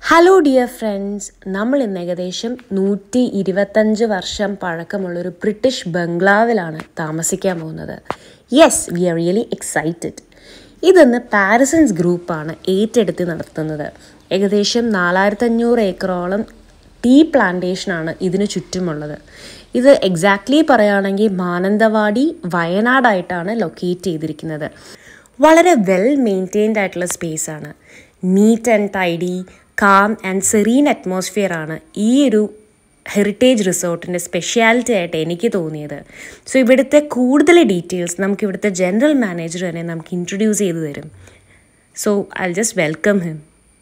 Hello dear friends നമ്മൾ ഇന്ന് ഏകദേശം നൂറ്റി ഇരുപത്തഞ്ച് വർഷം പഴക്കമുള്ളൊരു ബ്രിട്ടീഷ് ബംഗ്ലാവിലാണ് താമസിക്കാൻ പോകുന്നത് yes we are really excited ഇതൊന്ന് പാരിസൺസ് ഗ്രൂപ്പാണ് ഏറ്റെടുത്ത് നടത്തുന്നത് ഏകദേശം നാലായിരത്തഞ്ഞൂറ് ഏക്കറോളം ടീ പ്ലാന്റേഷനാണ് ഇതിന് ചുറ്റുമുള്ളത് ഇത് എക്സാക്ട്ലി പറയുകയാണെങ്കിൽ മാനന്തവാടി വയനാടായിട്ടാണ് ലൊക്കേറ്റ് ചെയ്തിരിക്കുന്നത് വളരെ വെൽ മെയിൻറ്റെയിൻഡ് ആയിട്ടുള്ള സ്പേസ് ആണ് neat and tidy calm and serene atmosphere ആണ് ഈ ഒരു ഹെറിറ്റേജ് റിസോർട്ടിൻ്റെ സ്പെഷ്യാലിറ്റി ആയിട്ട് എനിക്ക് തോന്നിയത് സോ ഇവിടുത്തെ കൂടുതൽ ഡീറ്റെയിൽസ് നമുക്ക് ഇവിടുത്തെ ജനറൽ മാനേജർ തന്നെ നമുക്ക് ഇൻട്രൊഡ്യൂസ് ചെയ്തു തരും so I just welcome him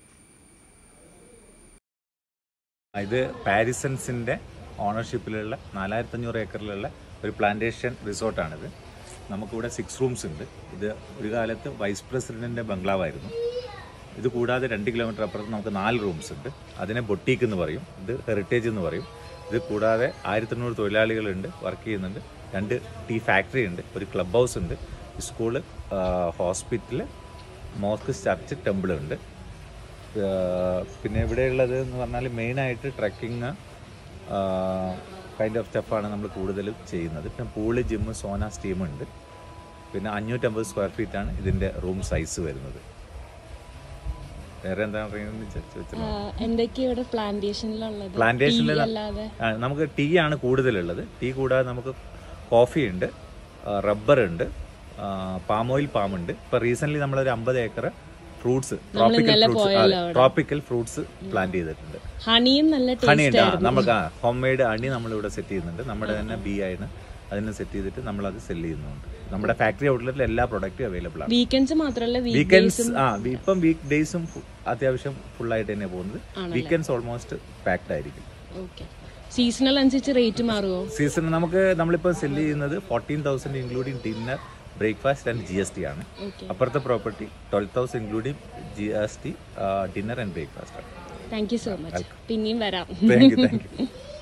ഇത് പാരിസൺസിൻ്റെ ഓണർഷിപ്പിലുള്ള നാലായിരത്തഞ്ഞൂറ് ഏക്കറിലുള്ള ഒരു പ്ലാന്റേഷൻ റിസോർട്ടാണിത് നമുക്കിവിടെ സിക്സ് റൂംസ് ഉണ്ട് ഇത് ഒരു കാലത്ത് വൈസ് പ്രസിഡന്റിൻ്റെ ബംഗ്ലാവായിരുന്നു ഇത് കൂടാതെ രണ്ട് കിലോമീറ്റർ അപ്പുറത്ത് നമുക്ക് നാല് റൂംസ് ഉണ്ട് അതിനെ ബൊട്ടീക്ക് എന്ന് പറയും ഇത് ഹെറിറ്റേജ് എന്ന് പറയും ഇത് കൂടാതെ ആയിരത്തെണ്ണൂറ് തൊഴിലാളികളുണ്ട് വർക്ക് ചെയ്യുന്നുണ്ട് രണ്ട് ടീ ഫാക്ടറി ഉണ്ട് ഒരു ക്ലബ് ഹൗസ് ഉണ്ട് school hospital mosque church temple ഉണ്ട് ആഹ് പിന്നെ ഇവിടെയുള്ളത് എന്ന് പറഞ്ഞാൽ മെയിനായിട്ട് ട്രക്കിങ് കൈൻഡ് ഓഫ് സ്റ്റഫാണ് നമ്മൾ കൂടുതലും ചെയ്യുന്നത് പിന്നെ പൂള് ജിമ്മ് സോന സ്റ്റീം ഉണ്ട് പിന്നെ അഞ്ഞൂറ്റമ്പത് സ്ക്വയർ ഫീറ്റ് ആണ് ഇതിൻ്റെ റൂം സൈസ് വരുന്നത് വേറെ എന്താണ് പറയുന്നത് ചോദിച്ചത് എന്തൊക്കെയാ ഇവിടെ പ്ലാന്റേഷനിലുള്ളത് പ്ലാന്റേഷനിൽ അല്ലാതെ നമുക്ക് ടീ ആണ് കൂടുതലുള്ളത് ടീ കൂടാതെ നമുക്ക് കോഫി ഉണ്ട് റബ്ബർ ഉണ്ട് പാം ഓയിൽ പാം ഉണ്ട് ഇപ്പൊ റീസെന്റ് നമ്മളൊരു അമ്പത് acre fruits tropical fruits tropical fruits plant ചെയ്തിട്ടുണ്ട് ഹണിയും നല്ല ഹണി ടേസ്റ്റ് ഉണ്ട് ആ, നമുക്ക് ഹോം മെയ്ഡ് ഹണി നമ്മളിവിടെ സെറ്റ് ചെയ്യുന്നുണ്ട് നമ്മുടെ തന്നെ ബി ആണ് അതിന് സെറ്റ് ചെയ്തിട്ട് നമ്മൾ അത് സെല് ചെയ്യുന്നുണ്ട് നമ്മുടെ ഫാക്ടറി ഔട്ട്ലെറ്റിൽ എല്ലാ പ്രൊഡക്റ്റും അവൈലബിൾ ആണ് വീക്കെൻഡ്സ് മാത്രല്ല വീക്കെൻഡ്സ് ആ ഇപ്പം വീക്ക് ഡേയ്സും അത്യാവശ്യം full ആയിട്ട് തന്നെ പോകുന്നത് വീക്കെൻഡ്സ് ഓൾമോസ്റ്റ് പാക്ഡ് ആയിരിക്കും ഓക്കെ സീസണൽ അനുസരിച്ച് റേറ്റ് മാറുമോ സീസൺ നമുക്ക് നമ്മളിപ്പോൾ സെല് ചെയ്യുന്നത് fourteen thousand including dinner breakfast and G S T ആണ് Okay. അപ്പുറത്തെ property twelve thousand including G S T dinner and breakfast ആണ് താങ്ക് യു സോ മച്ച് പിന്നെയും വരാം താങ്ക് യു താങ്ക് യു